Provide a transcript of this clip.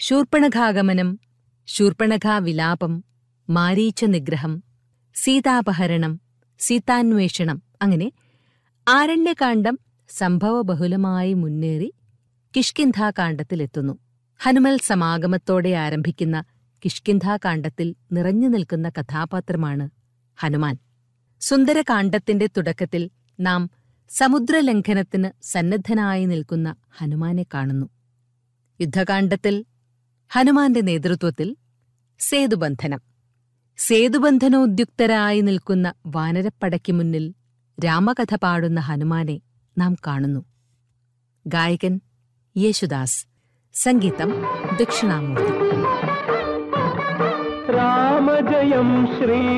ശൂർപ്പണഖാഗമനം ശൂർപ്പണഖാവിലാപം മാരീച്ച നിഗ്രഹം സീതാപഹരണം സീതാന്വേഷണം അങ്ങനെ ആരണ്യകാന്ഡം സംഭവബഹുലമായി മുന്നേറി കിഷ്കിന്ധാകാന്ഡത്തിലെത്തുന്നു ഹനുമൽ സമാഗമത്തോടെ ആരംഭിക്കുന്ന കിഷ്കിന്ധാകാന്ഡത്തിൽ നിറഞ്ഞു നിൽക്കുന്ന കഥാപാത്രമാണ് ഹനുമാൻ സുന്ദരകാന്ഡത്തിന്റെ തുടക്കത്തിൽ നാം സമുദ്രലംഘനത്തിന് സന്നദ്ധനായി നിൽക്കുന്ന ഹനുമാനെ കാണുന്നു യുദ്ധകാന്ഡത്തിൽ ഹനുമാന്റെ നേതൃത്വത്തിൽ സേതുബന്ധനം സേതുബന്ധനോദ്യുക്തരായി നിൽക്കുന്ന വാനരപ്പടയ്ക്ക് മുന്നിൽ രാമകഥ പാടുന്ന ഹനുമാനെ നാം കാണുന്നു ഗായകൻ യേശുദാസ് സംഗീതം ദക്ഷിണാമൂർത്തി రామజయం శ్రీ